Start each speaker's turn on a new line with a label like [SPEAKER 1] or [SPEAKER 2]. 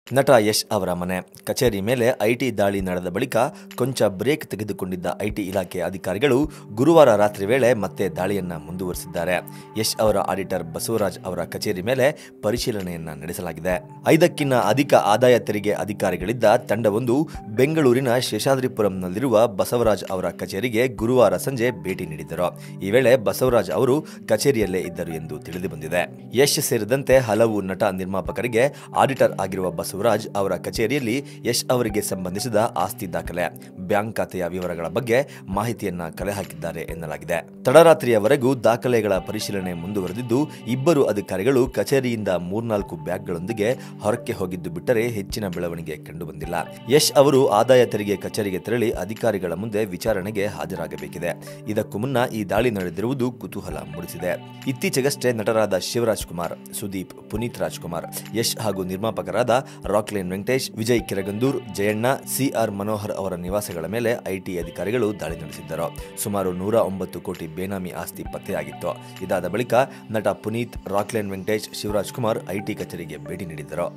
[SPEAKER 1] ನಟ ಯಶ್ ಅವರ ಮನೆ ಕಚೇರಿ ಮೇಲೆ ಐಟಿ ದಾಳಿ ನಡೆದ ಬಳಿಕ ಕೊಂಚ ಬ್ರೇಕ್ ತೆಗೆದುಕೊಂಡಿದ್ದ ಐಟಿ ಇಲಾಖೆ ಅಧಿಕಾರಿಗಳು ಗುರುವಾರ ರಾತ್ರಿ ವೇಳೆ ಮತ್ತೆ ದಾಳಿಯನ್ನ ಮುಂದುವರೆಸಿದ್ದಾರೆ ಯಶ್ ಅವರ ಆಡಿಟರ್ ಬಸವರಾಜ್ ಅವರ ಕಚೇರಿ ಮೇಲೆ ಪರಿಶೀಲನೆಯನ್ನ ನಡೆಸಲಾಗಿದೆ ಐದಕ್ಕಿಂತ ಅಧಿಕ ಆದಾಯ ತೆರಿಗೆ ಅಧಿಕಾರಿಗಳಿದ್ದ ತಂಡವೊಂದು ಬೆಂಗಳೂರಿನ ಶೇಷಾದ್ರಿಪುರಂನಲ್ಲಿರುವ ಬಸವರಾಜ್ ಅವರ ಕಚೇರಿಗೆ ಗುರುವಾರ ಸಂಜೆ ಭೇಟಿ ನೀಡಿದ್ದರು ಈ ವೇಳೆ ಬಸವರಾಜ್ ಅವರು ಕಚೇರಿಯಲ್ಲೇ ಇದ್ದರು ಎಂದು ತಿಳಿದುಬಂದಿದೆ ಯಶ್ ಸೇರಿದಂತೆ ಹಲವು ನಟ ನಿರ್ಮಾಪಕರಿಗೆ ಆಡಿಟರ್ ಆಗಿರುವ ಬಸವರಾಜ್ ಅವರ ಕಚೇರಿಯಲ್ಲಿ ಯಶ್ ಅವರಿಗೆ ಸಂಬಂಧಿಸಿದ ಆಸ್ತಿ ದಾಖಲೆ ಬ್ಯಾಂಕ್ ಖಾತೆಯ ವಿವರಗಳ ಬಗ್ಗೆ ಮಾಹಿತಿಯನ್ನ ಕಲೆ ಹಾಕಿದ್ದಾರೆ ಎನ್ನಲಾಗಿದೆ ತಡರಾತ್ರಿಯವರೆಗೂ ದಾಖಲೆಗಳ ಪರಿಶೀಲನೆ ಮುಂದುವರೆದಿದ್ದು ಇಬ್ಬರು ಅಧಿಕಾರಿಗಳು ಕಚೇರಿಯಿಂದ ಮೂರ್ನಾಲ್ಕು ಬ್ಯಾಗ್ಗಳೊಂದಿಗೆ ಹೊರಕ್ಕೆ ಹೋಗಿದ್ದು ಬಿಟ್ಟರೆ ಹೆಚ್ಚಿನ ಬೆಳವಣಿಗೆ ಕಂಡುಬಂದಿಲ್ಲ ಯಶ್ ಅವರು ಆದಾಯ ತೆರಿಗೆ ಕಚೇರಿಗೆ ತೆರಳಿ ಅಧಿಕಾರಿಗಳ ಮುಂದೆ ವಿಚಾರಣೆಗೆ ಹಾಜರಾಗಬೇಕಿದೆ ಇದಕ್ಕೂ ಮುನ್ನ ಈ ದಾಳಿ ನಡೆದಿರುವುದು ಕುತೂಹಲ ಮೂಡಿಸಿದೆ ಇತ್ತೀಚೆಗಷ್ಟೇ ನಟರಾದ ಶಿವರಾಜ್ ಕುಮಾರ್ ಸುದೀಪ್ ಪುನೀತ್ ರಾಜ್ಕುಮಾರ್ ಯಶ್ ಹಾಗೂ ನಿರ್ಮಾಪಕರಾದ ರಾಕ್ಲೈನ್ ವೆಂಕಟೇಶ್ ವಿಜಯ್ ಕಿರಗಂದೂರ್ ಜಯಣ್ಣ ಸಿಆರ್ ಮನೋಹರ್ ಅವರ ನಿವಾಸಗಳ ಮೇಲೆ ಐಟಿ ಅಧಿಕಾರಿಗಳು ದಾಳಿ ನಡೆಸಿದ್ದರು ಸುಮಾರು ನೂರ ಒಂಬತ್ತು ಕೋಟಿ ಬೇನಾಮಿ ಆಸ್ತಿ ಪತ್ತೆಯಾಗಿತ್ತು ಇದಾದ ಬಳಿಕ ನಟ ಪುನೀತ್ ರಾಕ್ಲೈನ್ ವೆಂಕಟೇಶ್ ಶಿವರಾಜ್ ಕುಮಾರ್ ಐಟಿ ಕಚೇರಿಗೆ ಭೇಟಿ ನೀಡಿದ್ದರು